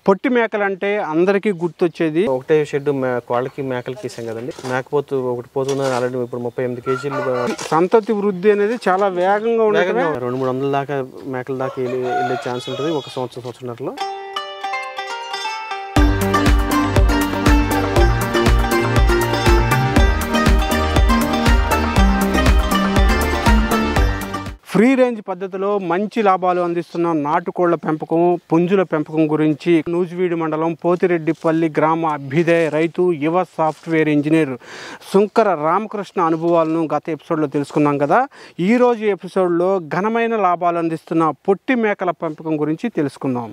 పొట్టి మేకలు అంటే అందరికీ గుర్తొచ్చేది ఒకటే షెడ్ కోళ్ళకి మేకలకి ఇస్తాం కదండి మేకపోతు ఒకటి పోతుంది ఆల్రెడీ ఇప్పుడు ముప్పై ఎనిమిది కేజీలు సంతతి వృద్ధి అనేది చాలా వేగంగా ఉండటమే వేగంగా రెండు మూడు వందల దాకా మేకల దాకా వెళ్ళి వెళ్ళే ఛాన్స్ ఉంటుంది ఒక సంవత్సరం సంవత్సరంలో ఫ్రీ రేంజ్ పద్ధతిలో మంచి లాభాలు అందిస్తున్న నాటుకోళ్ల పెంపకం పుంజుల పెంపకం గురించి నూజివీడు మండలం పోతిరెడ్డిపల్లి గ్రామ అభ్యుదయ రైతు యువ సాఫ్ట్వేర్ ఇంజనీర్ సుంకర రామకృష్ణ అనుభవాలను గత ఎపిసోడ్లో తెలుసుకున్నాం కదా ఈ రోజు ఎపిసోడ్లో ఘనమైన లాభాలు అందిస్తున్న పొట్టి మేకల పెంపకం గురించి తెలుసుకుందాం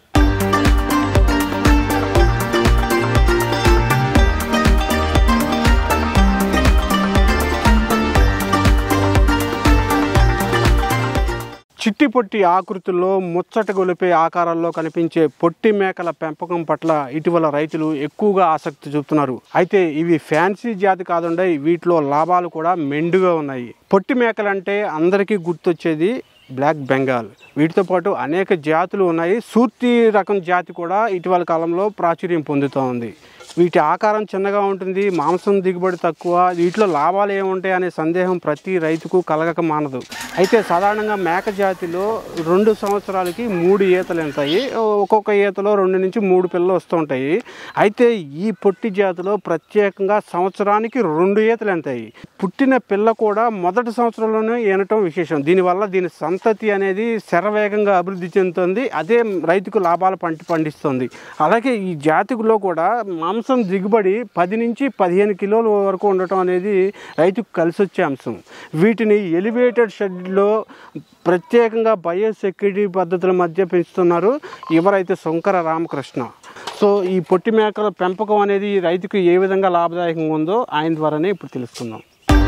చిట్టి పొట్టి ఆకృతుల్లో ముచ్చట గొలిపే ఆకారాల్లో కనిపించే పొట్టి మేకల పెంపకం పట్ల ఇటీవల రైతులు ఎక్కువగా ఆసక్తి చూపుతున్నారు అయితే ఇవి ఫ్యాన్సీ జాతి కాదుండే వీటిలో లాభాలు కూడా మెండుగా ఉన్నాయి పొట్టి మేకలంటే అందరికీ గుర్తొచ్చేది బ్లాక్ బెంగాల్ వీటితో పాటు అనేక జాతులు ఉన్నాయి సూర్తి రకం జాతి కూడా ఇటీవల కాలంలో ప్రాచుర్యం పొందుతూ ఉంది వీటి ఆకారం చిన్నగా ఉంటుంది మాంసం దిగుబడి తక్కువ వీటిలో లాభాలు ఏముంటాయి అనే సందేహం ప్రతి రైతుకు కలగక మానదు అయితే సాధారణంగా మేక జాతిలో రెండు సంవత్సరాలకి మూడు ఈతలు ఉంటాయి ఒక్కొక్క ఈతలో రెండు నుంచి మూడు పిల్లలు వస్తూ ఉంటాయి అయితే ఈ పొట్టి జాతిలో ప్రత్యేకంగా సంవత్సరానికి రెండు ఈతలు ఎంతాయి పుట్టిన పిల్ల కూడా మొదటి సంవత్సరంలోనే ఈనటం విశేషం దీనివల్ల దీని సంతతి అనేది శరవేగంగా అభివృద్ధి చెందుతుంది అదే రైతుకు లాభాలు పంట పండిస్తుంది అలాగే ఈ జాతిలో కూడా మాంసం దిగుబడి పది నుంచి పదిహేను కిలోల వరకు ఉండటం అనేది రైతుకు కలిసి వచ్చే అంశం వీటిని ఎలివేటెడ్ షెడ్లో ప్రత్యేకంగా బయోసెక్యూరిటీ పద్ధతుల మధ్య పెంచుతున్నారు ఎవరైతే శంకర రామకృష్ణ సో ఈ పొట్టి మేకల పెంపకం అనేది రైతుకు ఏ విధంగా లాభదాయకంగా ఉందో ఆయన ద్వారానే ఇప్పుడు తెలుసుకుందాం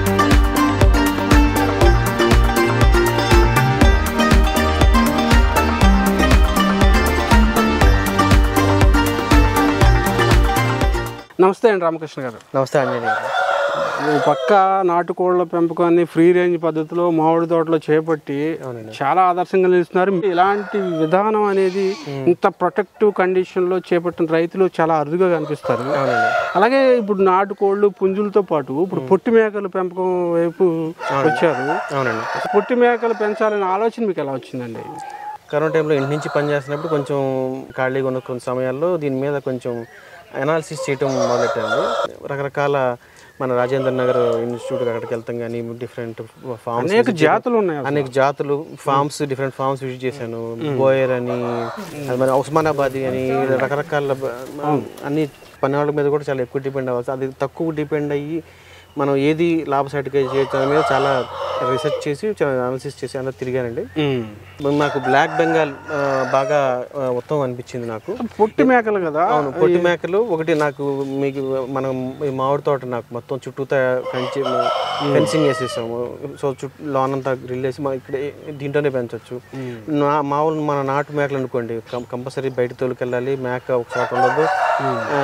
నమస్తే అండి రామకృష్ణ గారు నమస్తే అంజనీ గారు ఈ పక్క నాటుకోళ్ల పెంపకాన్ని ఫ్రీ రేంజ్ పద్ధతిలో మామిడి తోటలో చేపట్టి చాలా ఆదర్శంగా నిలుస్తున్నారు ఇలాంటి విధానం అనేది ఇంత ప్రొటెక్టివ్ కండిషన్ లో చేపట్టిన రైతులు చాలా అరుదుగా కనిపిస్తారు అవునండి అలాగే ఇప్పుడు నాటుకోళ్లు పుంజులతో పాటు ఇప్పుడు పొట్టి మేకల పెంపకం వైపు వచ్చారు అవునండి పొట్టి మేకలు పెంచాలనే ఆలోచన మీకు ఎలా వచ్చిందండి కరోనా టైంలో ఇంటి నుంచి పని చేస్తున్నప్పుడు కొంచెం ఖాళీగా ఉన్న కొన్ని సమయాల్లో దీని మీద కొంచెం అనాలిసిస్ చేయటం మొదలెట్టాను రకరకాల మన రాజేంద్ర నగర్ ఇన్స్టిట్యూట్ అక్కడికి వెళ్తాం కానీ డిఫరెంట్ ఫార్మ్స్ అనేక జాతులు ఉన్నాయి అసలు. అనేక జాతులు ఫార్మ్స్ డిఫరెంట్ ఫార్మ్స్ విజిట్ చేశాను బోయర్ అని అది మరి ఉస్మానాబాద్ అని రకరకాల బ- అన్ని పనివాళ్ళ మీద కూడా చాలా ఎక్కువ డిపెండ్ అవ్వచ్చు అది తక్కువ డిపెండ్ అయ్యి మనం ఏది లాభసాటిగా చేయొచ్చు దాని మీద చాలా రీసెర్చ్ చేసి చాలా అనాలిసిస్ చేసి అలా తిరిగానండి ఉమ్. నాకు బ్లాక్ బెంగాల్ ఆ, బాగా ఆ, ఉత్తమం అనిపించింది నాకు పొట్టి మేకలు కదా అవును పొట్టి మేకలు ఒకటి నాకు మీకు మనం ఈ మామిడి తోట నాకు మొత్తం చుట్టూతా కంచి ఫెన్సింగ్ వేసేసాము సో చుట్టూ లాన్ అంతా గ్రిల్ వేసి మనం ఇక్కడ దీంట్లోనే పెంచవచ్చు నా మామూలు మన నాటు మేకలు అనుకోండి కంపల్సరీ బయట తోలుకెళ్ళాలి మేక ఒక చోట ఉండదు ఆ,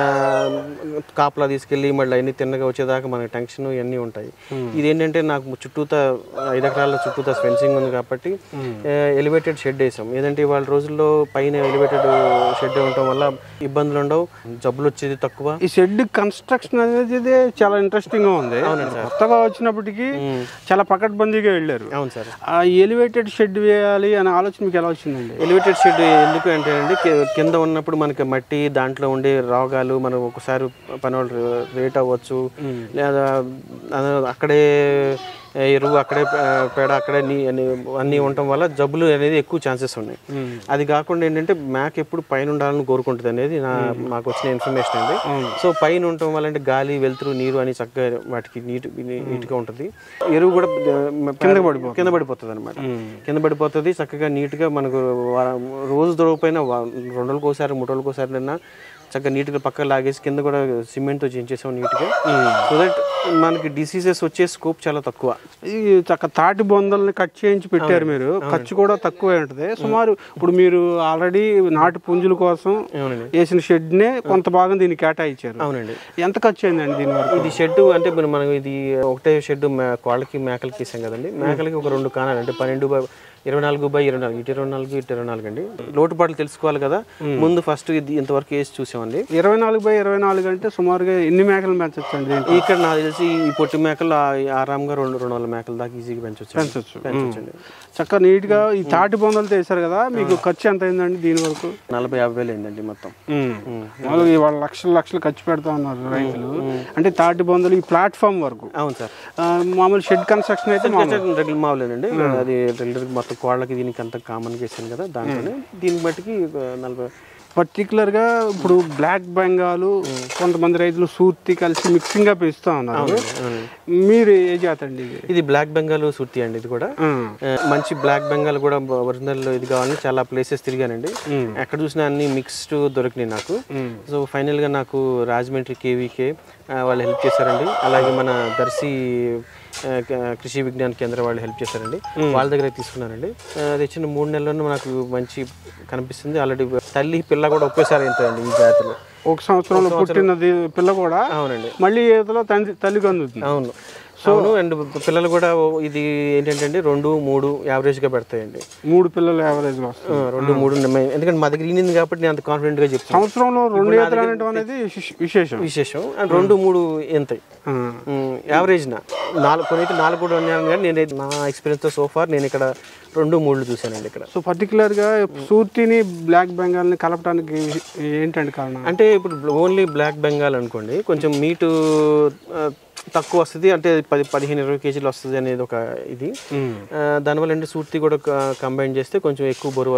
కాపలా తీసుకెళ్ళి మళ్ళీ అన్ని తిన్నగా వచ్చేదాకా మనకి టెన్షన్ ఇవన్నీ ఉంటాయి ఇది ఏంటంటే నాకు చుట్టూతా ఐదు ఎకరాల చుట్టూతా ఫెన్సింగ్ ఉంది కాబట్టి ఎలివేటెడ్ షెడ్ వేసాం ఏదంటే ఇవాళ రోజుల్లో పైన ఎలివేటెడ్ షెడ్ ఉండటం వల్ల ఇబ్బందులు ఉండవు జబ్బులు వచ్చేది తక్కువ ఈ షెడ్ కన్స్ట్రక్షన్ అనేది ఇదే చాలా ఇంట్రెస్టింగ్ గా ఉంది కొత్తగా వచ్చినప్పటికీ చాలా పకడ్బందీగా వెళ్ళారు అవును సార్ ఆ ఎలివేటెడ్ షెడ్ వేయాలి అనే ఆలోచన మీకు ఎలా వచ్చిందండి ఎలివేటెడ్ షెడ్ ఎందుకు అంటే అండి కి- కింద ఉన్నప్పుడు మనకి మట్టి దాంట్లో ఉండే రోగాలు మనం ఒకసారి పని వాళ్ళు రేట్ అవ్వచ్చు లేదా అద- అక్కడే ఎరువు అక్కడే పే- పేడ అక్కడే నీ అన్ని అన్నీ ఉండటం వల్ల జబ్బులు అనేది ఎక్కువ ఛాన్సెస్ ఉన్నాయి అది కాకుండా ఏంటంటే మ్యాక్ ఎప్పుడు పైన ఉండాలని కోరుకుంటుంది అనేది నా మాకు వచ్చిన ఇన్ఫర్మేషన్ అండి సో పైన ఉండటం వల్ల అంటే గాలి వెలుతురు నీరు అని చక్కగా వాటికి నీట్ నీట్గా ఉంటుంది ఎరువు కూడా కింద పడిపోతుంది కింద పడిపోతుంది అనమాట కింద పడిపోతుంది చక్కగా నీట్గా మనకు వారం- రోజు దొరకపోయినా వా- రెండు రోజులకు ఒకసారి మూడు రోజులకు ఒకసారి నిన్న చక్కగా నీట్గా పక్కన లాగేసి కింద కూడా సిమెంట్తో చేయించేసాం నీట్గా సో దట్ మనకి డిసీజెస్ వచ్చే స్కోప్ చాలా తక్కువ ఈ చక్క తాటి బొందల్ని కట్ చేయించి పెట్టారు మీరు ఖర్చు కూడా తక్కువే ఉంటుంది సుమారు ఇప్పుడు మీరు ఆల్రెడీ నాటు పుంజుల కోసం అవునండి వేసిన షెడ్ నే కొంత భాగం దీన్ని కేటాయించారు అవునండి ఎంత ఖర్చు అయిందండి దీని వరకు ఇది షెడ్ అంటే మరి మనం ఇది ఒకటే షెడ్ కోళ్ళకి మేకలకి ఇస్తాం కదండి మేకలకి ఒక రెండు కానాలు అంటే పన్నెండు బై ఇరవై నాలుగు బై ఇరవై నాలుగు ఇటు ఇరవై నాలుగు ఇటు ఇరవై నాలుగు అండి లోటుపాట్లు తెలుసుకోవాలి కదా ముందు ఫస్ట్ ఇది ఇంతవరకు వేసి చూసామండి ఇరవై నాలుగు బై ఇరవై నాలుగు అంటే సుమారుగా ఎన్ని మేకలు పెంచొచ్చండి దీంట్లో ఇక్కడ నాకు తెలిసి ఈ పొట్టి మేకలు ఆ- ఆరాంగా రెండు రెండు వందల మేకల దాకా ఈజీగా పెంచవచ్చు పెంచొచ్చు పెంచొచ్చండి చక్కగా నీట్గా ఈ తాటి బొందలతో వేశారు కదా మీకు ఖర్చు ఎంత అయిందండి దీని వరకు నలభై యాభై వేలు అయిందండి మొత్తం మామూలుగా ఇవాళ లక్షలు లక్షలు ఖర్చు పెడతా ఉన్నారు రైతులు అంటే తాటి బొందలు ఈ ప్లాట్ఫామ్ వరకు అవును సార్ ఆ, మామూలు షెడ్ కన్స్ట్రక్షన్ అయితే మామూలు రెగ్యులర్ మావులేనండి అది రెగ్యులర్ మొత్తం కోళ్ళకి దీనికి అంత కామన్ వేసాను కదా దాంట్లోనే దీన్ని బట్టికి ఒక నలభై పర్టికులర్గా ఇప్పుడు బ్లాక్ బెంగాల్ కొంతమంది రైతులు సూర్తి కలిసి మిక్సింగ్ గా పెంచుతా ఉన్నారు మీరు ఏ జాతి అండి ఇది ఇది బ్లాక్ బెంగాల్ సుర్తి అండి ఇది కూడా ఆ, ఆ, మంచి బ్లాక్ బెంగాల్ కూడా ఒరిజినల్ ఇది కావాలని చాలా ప్లేసెస్ తిరిగానండి ఎక్కడ చూసినా అన్ని మిక్స్డ్ దొరికినాయి నాకు సో ఫైనల్ గా నాకు రాజమండ్రి కేవీకే వాళ్ళు హెల్ప్ చేశారండి అలాగే మన దర్శి ఆ, క- కృషి విజ్ఞాన కేంద్రం వాళ్ళు హెల్ప్ చేశారండి వాళ్ళ దగ్గర తీసుకున్నానండి ఆ, అది ఇచ్చిన మూడు నెలల్లో నాకు మంచి కనిపిస్తుంది ఆల్రెడీ తల్లి పిల్ల కూడా ఒకేసారి అవుతాయండి ఈ జాతిలో ఒక సంవత్సరంలో పుట్టినది పిల్ల కూడా అవునండి మళ్ళీ ఈతలో తండ్రి తల్లికి అందుతుంది అవును అవును అండ్ పిల్లలు కూడా ఇది ఏంటంటే అండి రెండు మూడు యావరేజ్ గా పెడతాయండి మూడు పిల్లలు యావరేజ్ గా వస్తుంది ఆ, రెండు మూడు ఉన్నాయి. ఎందుకంటే మా దగ్గర ఈనింది కాబట్టి నేను అంత కాన్ఫిడెంట్ గా చెప్తాను సంవత్సరంలో రెండు ఈతలు అనడం అనేది విశేష- విశేషం విశేషం అండ్ రెండు మూడు ఎంత ఆ, యావరేజ్ నా నాలుగు కొన్ని అయితే నాలుగు కూడా ఉన్నాను కానీ నేను నా ఎక్స్పీరియన్స్ తో సోఫార్ నేను ఇక్కడ రెండు మూడు చూశానండి ఇక్కడ సో పర్టికులర్ గా సూర్తిని బ్లాక్ బెంగాల్ ని కలపడానికి ఏంటండి కారణం అంటే ఇప్పుడు ఓన్లీ బ్లాక్ బెంగాల్ అనుకోండి కొంచెం మీటు తక్కువ వస్తుంది అంటే పది పదిహేను ఇరవై కేజీలు వస్తుంది అనేది ఒక ఇది ఆ, దానివల్ల అంటే సూర్తి కూడా కంబైన్ చేస్తే కొంచెం ఎక్కువ బరువు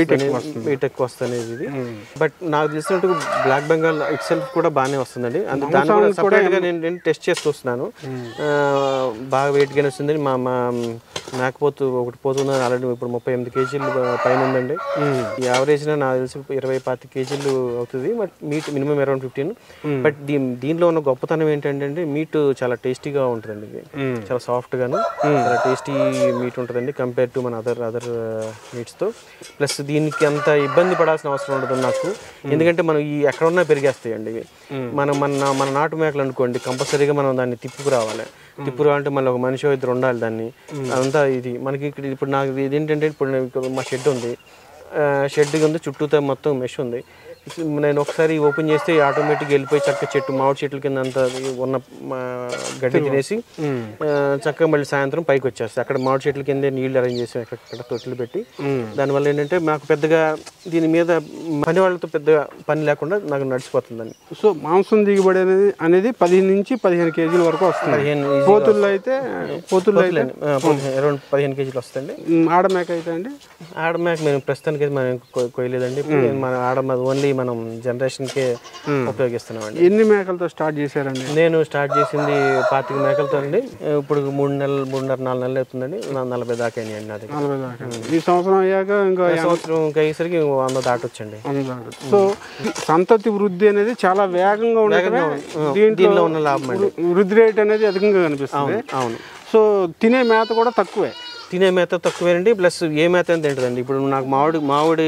వెయిట్ ఎక్కువ వస్తుంది అనేది ఇది బట్ నాకు తెలిసినట్టు బ్లాక్ బెంగాల్ ఇట్ సెల్ఫ్ కూడా బాగానే వస్తుందండి అందుకే దాన్ని కూడా separate గా నేను నేను టెస్ట్ చేస్తూ వస్తున్నాను ఆ, బాగా వెయిట్ గెయిన్ వస్తుందని మా మా మేకపోతు ఒకటి పోతుంది ఆల్రెడీ ఇప్పుడు ముప్పై ఎనిమిది కేజీలు పైన ఉందండి ఈ యావరేజ్ నాకు తెలిసి ఇరవై పాతి కేజీలు అవుతుంది but meat minimum around fifteen but దీని దీనిలో ఉన్న గొప్పతనం ఏంటంటే అండి మీట్ చాలా టేస్టీగా ఉంటుందండి ఇది చాలా సాఫ్ట్ గాను చాలా టేస్టీ మీట్ ఉంటుందండి కంపేర్ టు మన అదర్ అదర్ మీట్స్ తో ప్లస్ దీనికి అంత ఇబ్బంది పడాల్సిన అవసరం ఉండదు నాకు ఎందుకంటే మనం ఈ ఎక్కడ ఉన్నా పెరిగేస్తాయండి ఇవి మనం మన మన నాటు మేకలు అనుకోండి కంపల్సరీగా మనం దాన్ని తిప్పుకు రావాలి తిప్పుకు రావాలంటే మళ్ళీ ఒక మనిషి ఇద్దరు ఉండాలి దాన్ని అదంతా ఇది మనకి ఇక్కడ ఇప్పుడు నాకు ఇది ఏంటంటే ఇప్పుడు నేను ఇక్కడ మా షెడ్ ఉంది షెడ్ ఉంది చుట్టూతో మొత్తం మెష్ ఉంది నేను ఒకసారి ఓపెన్ చేస్తే ఆటోమేటిక్ వెళ్ళిపోయి చక్క చెట్టు మామిడి చెట్ల కింద అంతా ఉన్న మా గడ్డి తినేసి ఆ, చక్కగా మళ్ళీ సాయంత్రం పైకి వచ్చేస్తాయి అక్కడ మామిడి చెట్ల కింద నీళ్లు అరేంజ్ చేసాం అక్కడ తొట్టులు పెట్టి దానివల్ల ఏంటంటే నాకు పెద్దగా దీని మీద పని వాళ్ళతో పెద్దగా పని లేకుండా నాకు నడిచిపోతుందండి సో మాంసం దిగుబడి అనేది అనేది పదిహేను నుంచి పదిహేను కేజీల వరకు వస్తుంది పదిహేను easy- పోతుల్లో అయితే పోతుల్లో అయితే ఆ, పదిహేను- అరౌండ్ పదిహేను కేజీలు వస్తాయండి మ్, ఆడ మేక అయితే అండి ఆడ మేక మేము ప్రస్తుతానికి అయితే మనం కొ- కొయ్యలేదండి ఇప్పుడు మన ఆడ ఓన్లీ మనం జనరేషన్కే ఉపయోగిస్తున్నామండి ఎన్ని మేకలతో స్టార్ట్ చేశారండి నేను స్టార్ట్ చేసింది పాతిక మేకలతో అండి ఇప్పుడు మూడు నెలలు మూడున్నర నాలుగు నెలలు అవుతుందండి నా నలభై దాకా అయినాయండి నా దగ్గర నలభై దాకా ఈ సంవత్సరం అయ్యాక ఇంకా ఈ సంవత్సరం అయ్యేసరికి వంద దాటొచ్చండి వంద. సో సంతతి వృద్ధి అనేది చాలా వేగంగా ఉండటమే దీంట్లో దీనిలో ఉన్న లాభం అండి వృద్ధి రేట్ అనేది అధికంగా కనిపిస్తుంది అవును సో తినే మేత కూడా తక్కువే తినే మేత తక్కువేనండి ప్లస్ ఏ మేత అని తింటదండి ఇప్పుడు నాకు మామిడి మామిడి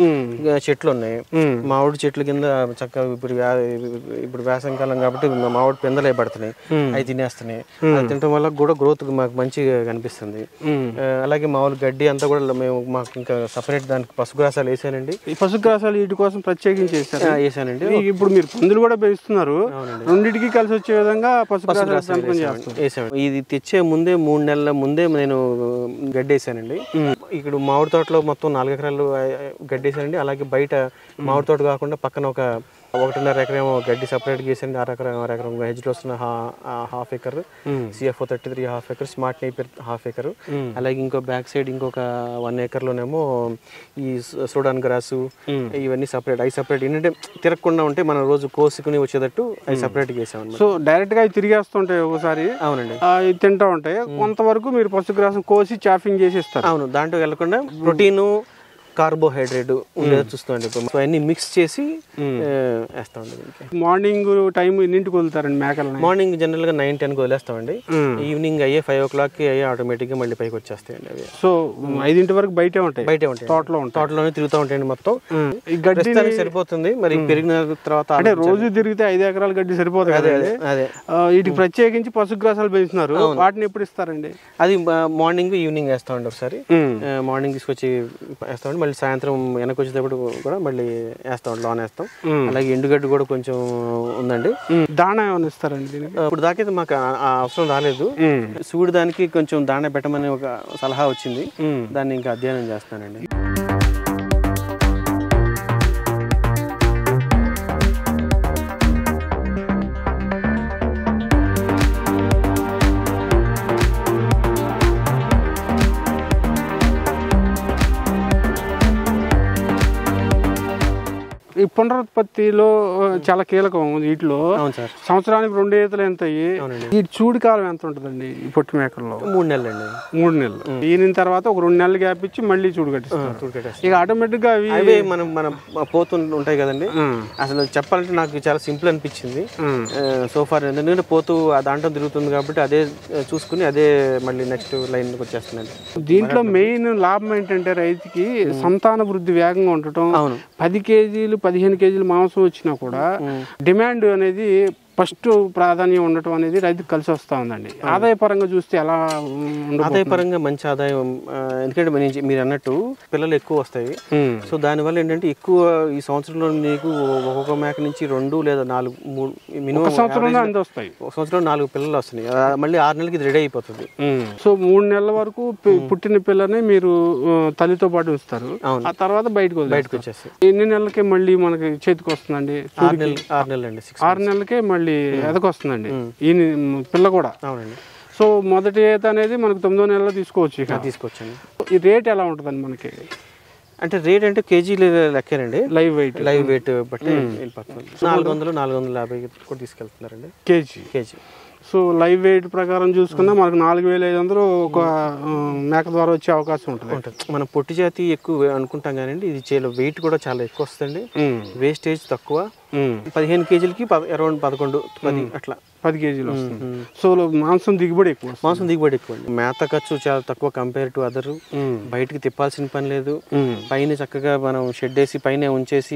చెట్లు ఉన్నాయి మామిడి చెట్ల కింద చక్కగా ఇప్పుడు వ్యా- ఇప్పుడు వేసవికాలం కాబట్టి మా మామిడి పిందలే పడుతున్నాయి అవి తినేస్తున్నాయి అది తినడం వల్ల కూడా గ్రోత్ మాకు మంచిగా కనిపిస్తుంది ఆ, అలాగే మామూలు గడ్డి అంతా కూడా మేము మాకు ఇంకా సపరేట్ దానికి పసుగ్రాసాలు వేసానండి ఈ పశుగ్రాసాలు వీటి కోసం ప్రత్యేకించి చేస్తారు ఆ, వేసానండి ఈ- ఇప్పుడు మీరు పందులు కూడా పెంచుతున్నారు రెండింటికి కలిసి వచ్చే విధంగా పశుగ్రాసాలు పెంపకం చేస్తారు వేసామండి ఇది తెచ్చే ముందే మూడు నెలల ముందే నేను గడ్డి వేసానండి ఇక్కడ మామిడి తోటలో మొత్తం నాలుగు ఎకరాలు ఆ, గడ్డి వేసానండి అలాగే బయట మామిడి తోట కాకుండా పక్కన ఒక ఒకటిన్నర ఎకరం గడ్డి సపరేట్ వేసానండి అర ఎకరం అర ఎకరం హెజ్లో వస్తున్న half acre CFO thirty three half acre smart napier half acre అలాగే ఇంకో బ్యాక్ సైడ్ ఇంకొక వన్ లోనేమో ఈ సూడాన్ గ్రాసు ఇవన్నీ సపరేట్ అవి సపరేట్ ఏంటంటే తిరగకుండా ఉంటే మనం రోజు కోసుకుని వచ్చేటట్టు అవి సపరేట్గా వేసామన్నమాట సో డైరెక్ట్ గా అవి తిరిగేస్తుంటాయి ఒకసారి అవునండి ఆ, ఇవి తింటా ఉంటాయి కొంతవరకు మీరు పశుగ్రాసం కోసి చాఫింగ్ చేసి ఇస్తారు అవును దాంట్లో వెళ్ళకుండా ప్రోటీన్ కార్బోహైడ్రేట్ ఉండేది చూస్తామండి ఇప్పుడు సో అన్ని మిక్స్ చేసి ఆ, వేస్తామండి దీనికి మార్నింగ్ టైం ఎన్నింటికి వదులుతారండి మేకలని మార్నింగ్ జనరల్ గా నైన్ టెన్ కి వదిలేస్తామండి మ్మ్. ఈవినింగ్ అయ్యే ఫైవ్ ఓ క్లాక్ కి అయ్యే ఆటోమేటిక్ గా మళ్ళీ పైకి వచ్చేస్తాయండి అవి సో ఐదింటి వరకు బయటే ఉంటాయి బయటే ఉంటాయి తోటలో ఉంటాయి తోటలోనే తిరుగుతూ ఉంటాయండి మొత్తం ఉమ్. ఈ గడ్డి ప్రస్తుతానికి సరిపోతుంది మరి పెరిగిన తర్వాత అంటే రోజు తిరిగితే ఐదు ఎకరాల గడ్డి సరిపోతుంది కదండి అదే ఆ, వీటికి ప్రత్యేకించి పశుగ్రాసాలు పెంచుతున్నారు వాటిని ఎప్పుడు ఇస్తారండి అది మార్నింగ్ ఈవినింగ్ వేస్తామండి ఒకసారి ఉమ్. మార్నింగ్ తీసుకొచ్చి వేస్తామండి మళ్ళీ సాయంత్రం వెనక్కి వచ్చేటప్పుడు కూడా మళ్ళీ వేస్తామండి లోన్ వేస్తాం మ్మ్. అలాగే ఎండుగడ్డి కూడా కొంచెం ఉందండి ఉమ్. దాణా ఏమైనా ఇస్తారండి దీనికి ఇప్పుడు దాకా అయితే మాకు ఆ- ఆ అవసరం రాలేదు ఉమ్. సూడి దానికి కొంచెం దాణా పెట్టమని ఒక సలహా వచ్చింది ఉమ్. దాన్ని ఇంకా అధ్యయనం చేస్తానండి ఈ పునరుత్పత్తిలో ఆ, చాలా కీలకం వీటిలో అవును సార్ సంవత్సరానికి రెండు ఈతలు ఎంత అయ్యి అవునండి. ఈ చూడి కాలం ఎంత ఉంటుందండి ఈ పొట్టి మేకల్లో మూడు నెలలండి మూడు నెలలు ఈయన తర్వాత ఒక రెండు నెలలు గ్యాప్ ఇచ్చి మళ్ళీ చూడు కట్టిస్తారు చూడు కట్టేస్తాం. ఇక ఆటోమేటిక్ గా అవి అవే మనం మన పోతు ఉంటాయి కదండి ఉమ్. అసలు చెప్పాలంటే నాకు చాలా సింపుల్ అనిపించింది ఉమ్. సో ఫార్ ఎందుకంటే పోతూ ఆ దాంట్లో తిరుగుతుంది కాబట్టి అదే ఆ, చూసుకుని అదే మళ్ళీ నెక్స్ట్ లైన్కి వచ్చేస్తుందండి దీంట్లో మెయిన్ లాభం ఏంటంటే రైతుకి సంతాన వృద్ధి వేగంగా ఉండటం అవును పది కేజీలు పదిహేను కేజీలు మాంసం వచ్చినా కూడా డిమాండ్ అనేది ఫస్ట్ ప్రాధాన్యం ఉండటం అనేది రైతుకి కలిసి వస్తూ ఉందండి ఆదాయ పరంగా చూస్తే ఎలా ఉండదు ఆదాయ పరంగా మంచి ఆదాయం ఆ, ఎందుకంటే మన- మీరు అన్నట్టు పిల్లలు ఎక్కువ వస్తాయి సో దానివల్ల ఏంటంటే ఎక్కువ ఈ సంవత్సరంలో నీకు ఒక్కొక్క మేక నుంచి రెండు లేదా నాలుగు మూడు మినిమం సంవత్సరంలో అంత వస్తాయి ఒక సంవత్సరం నాలుగు పిల్లలు వస్తున్నాయి ఆ, మళ్ళీ ఆరు నెలలకి ఇది రెడీ అయిపోతుంది సో మూడు నెలల వరకు పి- పుట్టిన పిల్లని మీరు ఆ, తల్లితో పాటు ఉంచుతారు అవును. ఆ తర్వాత బయటకు వదిలేస్తారు బయటకు వచ్చేస్తాయి ఎన్ని నెలలకి మళ్ళీ మనకి చేతికి వస్తుందండి ఆరు నెలలు ఆరు నెలలు అండి సిక్స్ ఆరు నెలలకే మళ్ళీ ఎదకొస్తుందండి ఈ పిల్ల కూడా అవునండి సో మొదటి ఈత అనేది మనకు తొమ్మిదో నెలలో తీసుకోవచ్చు ఇక తీసుకొచ్చండి ఈ రేట్ ఎలా ఉంటుందండి మనకి అంటే రేట్ అంటే కేజీలు లెక్కేనండి లైవ్ వెయిట్ లైవ్ వెయిట్ బట్టి వెళ్ళిపోతుంది నాలుగు వందలు నాలుగు వందల యాభై కూడా తీసుకెళ్తున్నారండి kg kg so live weight ప్రకారం చూసుకున్నా మనకు నాలుగు వేల ఐదు వందలు ఒక ఆ, మేక ద్వారా వచ్చే అవకాశం ఉంటుంది ఉంటుంది మనం పొట్టి జాతి ఎక్కువ అనుకుంటాం కానీ ఇది చేలో వెయిట్ కూడా చాలా ఎక్కువ వస్తుంది ఉమ్, వేస్టేజ్ తక్కువ ఉమ్. పదిహేను కేజీలకి అరౌండ్ పదకొండు పది అట్లా పది కేజీలు వస్తుంది సో మాంసం దిగుబడి ఎక్కువ వస్తుంది. మాంసం దిగుబడి ఎక్కువ అండి మేత ఖర్చు చాలా తక్కువ కంపేర్ టు అదర్ ఉమ్, బయటికి తిప్పాల్సిన పని లేదు ఉమ్, పైన చక్కగా మనం షెడ్ వేసి పైన ఉంచేసి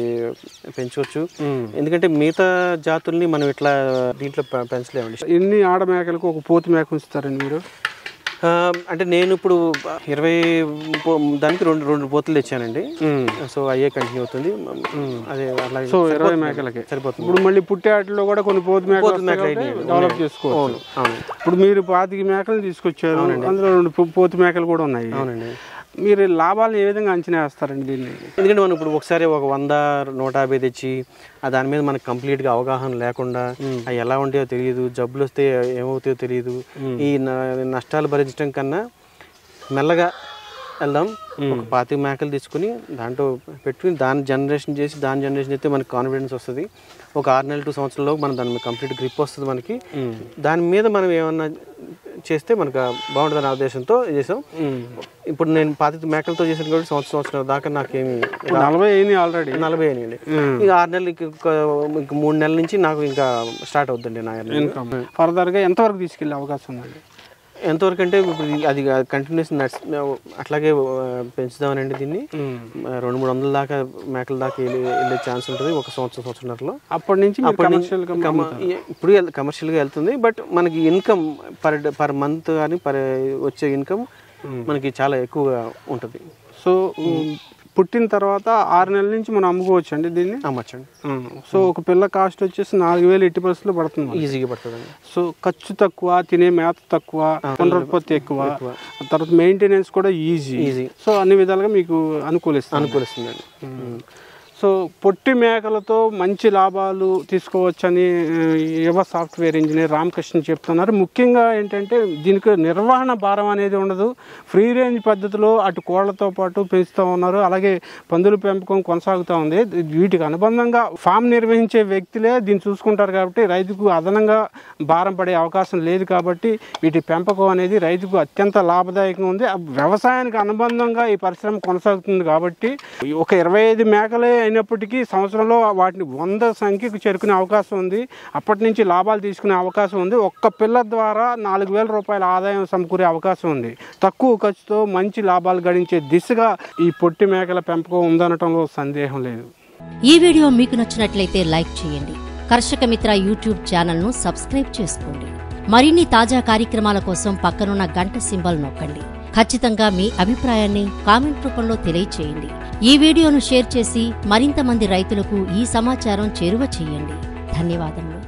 పెంచవచ్చు ఉమ్. ఎందుకంటే మిగతా జాతుల్ని మనం ఇట్లా దీంట్లో పె- పెంచలేమండి ఎన్ని ఆడ మేకలకు ఒక పోతు మేక ఉంచుతారండి మీరు ఆ, అంటే నేను ఇప్పుడు ఇరవై పో- దానికి రెండు రెండు పోతులు తెచ్చానండి ఉమ్. సో అయ్యే కంటిన్యూ అవుతుంది అదే అలాగే సో ఇరవై మేకలకి సరిపోతుంది ఇప్పుడు మళ్ళీ పుట్టే వాటిలో కూడా కొన్ని పోతు మేకలు మేకలు వస్తాయి కాబట్టి అయినాయి. డెవలప్ చేసుకోవచ్చు అవును అవును ఇప్పుడు మీరు పాతిక మేకలు తీసుకొచ్చారు అందులో రెండు పో- పోతు మేకలు కూడా ఉన్నాయి అవునండి మీరు లాభాలను ఏ విధంగా అంచనా వేస్తారండి దీన్ని ఎందుకంటే మనం ఇప్పుడు ఒకసారి ఒక వంద నూట యాభై తెచ్చి ఆ దాని మీద మనకు కంప్లీట్గా అవగాహన లేకుండా అవి ఎలా ఉంటాయో తెలియదు జబ్బులు వస్తే ఏమవుతాయో తెలియదు ఈ న- నష్టాలు భరించడం కన్నా మెల్లగా వెళ్దాం ఒక పాతి మేకలు తీసుకుని దాంట్లో పెట్టుకుని దాని జనరేషన్ చేసి దాని జనరేషన్ అయితే మనకి కాన్ఫిడెన్స్ వస్తుంది ఒక ఆరు నెలలు టూ సంవత్సరాల్లో మనం దాని మీద కంప్లీట్ గ్రిప్ వస్తుంది మనకి దాని మీద మనం ఏమన్నా చేస్తే మనకు బాగుంటుంది అనే ఉద్దేశంతో చేసాం ఇప్పుడు నేను పాతి మేకలతో చేసిన కాబట్టి సంవత్సరం సంవత్సరం దాకా నాకేమి నలభై అయింది ఆల్రెడీ నలభై అయినాయండి ఇక ఆరు నెలలు ఇంక ఇంక మూడు నెలల నుంచి నాకు ఇంకా స్టార్ట్ అవుతుందండి నా earning. ఇన్కమ్ ఫర్దర్గా ఎంతవరకు తీసుకెళ్ళే అవకాశం ఉందండి ఎంతవరకు అంటే ఇప్పుడు ఇది- అది కంటిన్యూస్ నట్స్ అట్లాగే ఆ, పెంచుదామనండి దీన్ని ఆ, రెండు మూడు వందల దాకా మేకల దాకా వెళ్ళి వెళ్ళే ఛాన్స్ ఉంటుంది ఒక సంవత్సరం సంవత్సరంలో అప్పటి నుంచి మీరు కమర్షియల్ కమ- ఇప్పుడు వెళ్- కమర్షియల్గా వెళ్తుంది బట్ మనకి ఇన్కమ్ పర్ పర్ మంత్ కానీ పర్ వచ్చే ఇన్కమ్ మనకి చాలా ఎక్కువగా ఉంటుంది సో పుట్టిన తర్వాత ఆరు నెలల నుంచి మనం అమ్ముకోవచ్చు అండి దీన్ని అమ్మచ్చండి సో ఒక పిల్ల కాస్ట్ వచ్చేసి నాలుగు వేలు ఎట్టి పరిస్థితుల్లో పడుతుంది మనకి. ఈజీగా పడుతుందండి సో ఖర్చు తక్కువ తినే మేత తక్కువ పునరుత్పత్తి ఎక్కువ ఆ తర్వాత మెయింటెనెన్స్ కూడా ఈజీ ఈజీ సో అన్ని విధాలుగా మీకు అనుకూలిస్తుంది అనుకూలిస్తుందండి సో పొట్టి మేకలతో మంచి లాభాలు తీసుకోవచ్చని ఆ, యువ సాఫ్ట్వేర్ ఇంజనీర్ రామకృష్ణ చెప్తున్నారు ముఖ్యంగా ఏంటంటే దీనికి నిర్వహణ భారం అనేది ఉండదు ఫ్రీ రేంజ్ పద్ధతిలో అటు కోళ్లతో పాటు పెంచుతూ ఉన్నారు అలాగే పందుల పెంపకం కొనసాగుతూ ఉంది వీటికి అనుబంధంగా ఫామ్ నిర్వహించే వ్యక్తులే దీన్ని చూసుకుంటారు కాబట్టి రైతుకు అదనంగా భారం పడే అవకాశం లేదు కాబట్టి వీటి పెంపకం అనేది రైతుకు అత్యంత లాభదాయకంగా ఉంది ఆ వ్యవసాయానికి అనుబంధంగా ఈ పరిశ్రమ కొనసాగుతుంది కాబట్టి ఒక ఇరవై ఐదు మేకలే అయినప్పటికీ సంవత్సరంలో వాటిని వంద సంఖ్యకు చేరుకునే అవకాశం ఉంది అప్పటి నుంచి లాభాలు తీసుకునే అవకాశం ఉంది ఒక్క పిల్ల ద్వారా నాలుగు వేల రూపాయల ఆదాయం సమకూరే అవకాశం ఉంది తక్కువ ఖర్చుతో మంచి లాభాలు గడించే దిశగా ఈ పొట్టి మేకల పెంపకం ఉందనటంలో సందేహం లేదు ఈ వీడియో మీకు నచ్చినట్లయితే లైక్ చేయండి కర్షక మిత్ర యూట్యూబ్ ఛానల్ను సబ్స్క్రైబ్ చేసుకోండి మరిన్ని తాజా కార్యక్రమాల కోసం పక్కనున్న గంట సింబల్ నొక్కండి ఖచ్చితంగా మీ అభిప్రాయాన్ని కామెంట్ రూపంలో తెలియచేయండి ఈ వీడియోను షేర్ చేసి మరింత మంది రైతులకు ఈ సమాచారం చేరువ చేయండి ధన్యవాదములు